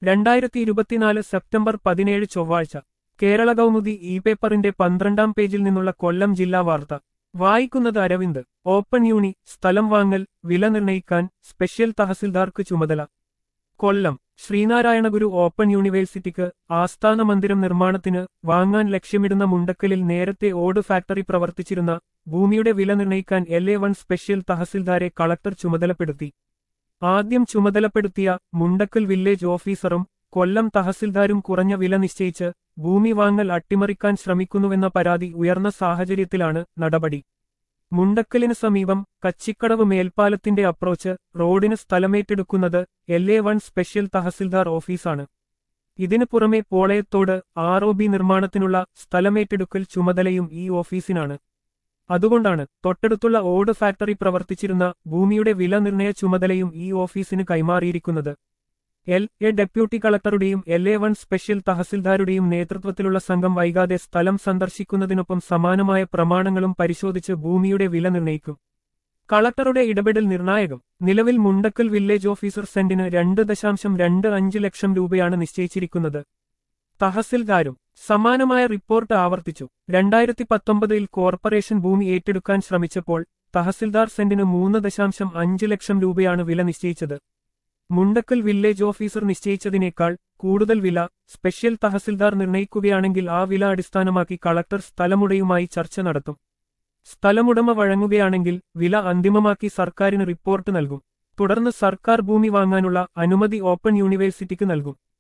രണ്ടായിരത്തി ഇരുപത്തിനാല് സെപ്റ്റംബർ പതിനേഴ് ചൊവ്വാഴ്ച കേരള കൗമുദി ഇ പേപ്പറിന്റെ പന്ത്രണ്ടാം പേജിൽ നിന്നുള്ള കൊല്ലം ജില്ലാ വാർത്ത വായിക്കുന്നത് അരവിന്ദ് ഓപ്പൺ യൂണി സ്ഥലം വാങ്ങൽ വില നിർണയിക്കാൻ സ്പെഷ്യൽ തഹസിൽദാർക്ക് ചുമതല കൊല്ലം ശ്രീനാരായണഗുരു ഓപ്പൺ യൂണിവേഴ്സിറ്റിക്ക് ആസ്ഥാന മന്ദിരം നിർമ്മാണത്തിന് വാങ്ങാൻ ലക്ഷ്യമിടുന്ന മുണ്ടക്കലിൽ നേരത്തെ ഓട് ഫാക്ടറി പ്രവർത്തിച്ചിരുന്ന ഭൂമിയുടെ വില നിർണയിക്കാൻ എൽ എ വൺ സ്പെഷ്യൽ തഹസിൽദാരെ കളക്ടർ ചുമതലപ്പെടുത്തി ആദ്യം ചുമതലപ്പെടുത്തിയ മുണ്ടക്കൽ വില്ലേജ് ഓഫീസറും കൊല്ലം തഹസിൽദാരും കുറഞ്ഞ വില നിശ്ചയിച്ച് ഭൂമി വാങ്ങൽ അട്ടിമറിക്കാൻ ശ്രമിക്കുന്നുവെന്ന പരാതി ഉയർന്ന സാഹചര്യത്തിലാണ് നടപടി മുണ്ടക്കലിന് സമീപം കച്ചിക്കടവ് മേൽപ്പാലത്തിന്റെ അപ്രോച്ച് റോഡിന് സ്ഥലമേറ്റെടുക്കുന്നത് L A one special tahsildar ഓഫീസാണ് ഇതിനു പുറമെ പോളയത്തോട് ആർ ഒ ബി നിർമ്മാണത്തിനുള്ള സ്ഥലമേറ്റെടുക്കൽ ചുമതലയും ഈ ഓഫീസിനാണ് അതുകൊണ്ടാണ് തൊട്ടടുത്തുള്ള ഓട് ഫാക്ടറി പ്രവർത്തിച്ചിരുന്ന ഭൂമിയുടെ വില നിർണയ ചുമതലയും ഈ ഓഫീസിന് കൈമാറിയിരിക്കുന്നത് എൽ എ ഡെപ്യൂട്ടി കളക്ടറുടെയും എൽ എ വൺ സ്പെഷ്യൽ തഹസിൽദാരുടെയും നേതൃത്വത്തിലുള്ള സംഘം വൈകാതെ സ്ഥലം സന്ദർശിക്കുന്നതിനൊപ്പം സമാനമായ പ്രമാണങ്ങളും പരിശോധിച്ച് ഭൂമിയുടെ വില നിർണയിക്കും കളക്ടറുടെ ഇടപെടൽ നിർണായകം നിലവിൽ മുണ്ടക്കൽ വില്ലേജ് ഓഫീസർ സെന്റിന് രണ്ട് ദശാംശം രണ്ട് അഞ്ച് ലക്ഷം രൂപയാണ് നിശ്ചയിച്ചിരിക്കുന്നത് തഹസിൽദാരും സമാനമായ റിപ്പോർട്ട് ആവർത്തിച്ചു രണ്ടായിരത്തി പത്തൊമ്പതിൽ കോർപ്പറേഷൻ ഭൂമി ഏറ്റെടുക്കാൻ ശ്രമിച്ചപ്പോൾ തഹസിൽദാർ സെന്റിന് മൂന്ന് ദശാംശം അഞ്ച് ലക്ഷം രൂപയാണ് വില നിശ്ചയിച്ചത് മുണ്ടക്കൽ വില്ലേജ് ഓഫീസർ നിശ്ചയിച്ചതിനേക്കാൾ കൂടുതൽ വില സ്പെഷ്യൽ തഹസിൽദാർ നിർണയിക്കുകയാണെങ്കിൽ ആ വില അടിസ്ഥാനമാക്കി കളക്ടർ സ്ഥലമുടയുമായി ചർച്ച നടത്തും സ്ഥലമുടമ വഴങ്ങുകയാണെങ്കിൽ വില അന്തിമമാക്കി സർക്കാരിന് റിപ്പോർട്ട് നൽകും തുടർന്ന് സർക്കാർ ഭൂമി വാങ്ങാനുള്ള അനുമതി ഓപ്പൺ യൂണിവേഴ്സിറ്റിക്ക് നൽകും